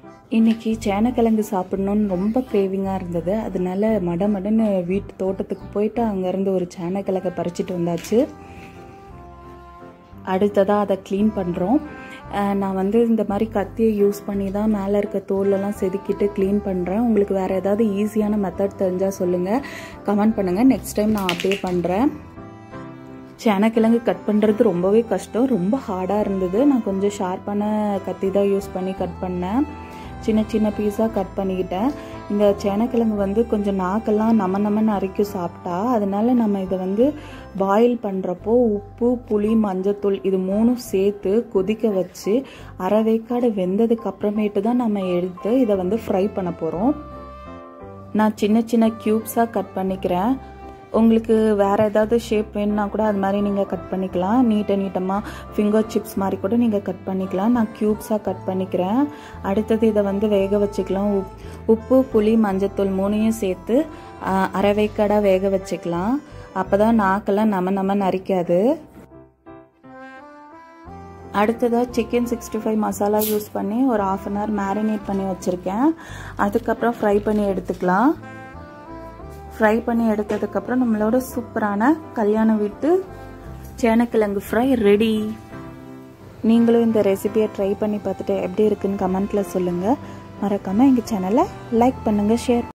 இன்னைக்கு சேனக்கிழங்கு சாப்பிடணும்னு ரொம்ப கிரேவிங்காக இருந்தது அதனால மட மடன்னு வீட்டு தோட்டத்துக்கு போயிட்டு அங்கேருந்து ஒரு சேனக்கிழங்கை பறிச்சிட்டு வந்தாச்சு அடுத்ததாக அதை க்ளீன் பண்ணுறோம் நான் வந்து இந்த மாதிரி கத்தியை யூஸ் பண்ணி தான் மேலே இருக்க தோலெல்லாம் செதுக்கிட்டு க்ளீன் பண்ணுறேன் உங்களுக்கு வேறு ஏதாவது ஈஸியான மெத்தட் தெரிஞ்சால் சொல்லுங்கள் கமெண்ட் பண்ணுங்கள் நெக்ஸ்ட் டைம் நான் அப்படியே பண்ணுறேன் சேனக்கிழங்கு கட் பண்ணுறது ரொம்பவே கஷ்டம் ரொம்ப ஹார்டாக இருந்தது நான் கொஞ்சம் ஷார்ப்பான கத்தி தான் யூஸ் பண்ணி கட் பண்ணேன் சின்ன சின்ன பீஸாக கட் பண்ணிக்கிட்டேன் இந்த சேனக்கிழங்கு வந்து கொஞ்சம் நாக்கெல்லாம் நம்ம நம்மன்னு அரைக்கும் சாப்பிட்டா அதனால நம்ம இதை வந்து பாயில் பண்ணுறப்போ உப்பு புளி மஞ்சத்தூள் இது மூணும் சேர்த்து கொதிக்க வச்சு அரை வேக்காடு வெந்ததுக்கு அப்புறமேட்டு தான் நம்ம எடுத்து இதை வந்து ஃப்ரை பண்ண போகிறோம் நான் சின்ன சின்ன க்யூப்ஸாக கட் பண்ணிக்கிறேன் உங்களுக்கு வேறு ஏதாவது ஷேப் வேணும்னா கூட அது மாதிரி நீங்கள் கட் பண்ணிக்கலாம் நீட்ட நீட்டமாக ஃபிங்கர் சிப்ஸ் மாதிரி கூட நீங்கள் கட் பண்ணிக்கலாம் நான் க்யூப்ஸாக கட் பண்ணிக்கிறேன் அடுத்தது இதை வந்து வேக வச்சுக்கலாம் உப் உப்பு புளி மஞ்சத்தூள் மூணையும் சேர்த்து அரை வேக்காடாக வேக வச்சுக்கலாம் அப்போ தான் நாக்கெல்லாம் நம்ம நம்ம நரிக்காது அடுத்ததாக chicken sixty five masala use பண்ணி ஒரு ஆஃப் அன் ஹவர் மேரினேட் பண்ணி வச்சுருக்கேன் அதுக்கப்புறம் ஃப்ரை பண்ணி எடுத்துக்கலாம் ஃப்ரை பண்ணி எடுத்ததுக்கப்புறம் நம்மளோட சூப்பரான கல்யாண வீட்டு சேனக்கிழங்கு ஃப்ரை ரெடி நீங்களும் இந்த ரெசிபியை ட்ரை பண்ணி பார்த்துட்டு எப்படி இருக்குன்னு கமெண்ட்டில் சொல்லுங்கள் மறக்காமல் எங்கள் சேனலை லைக் பண்ணுங்கள் ஷேர்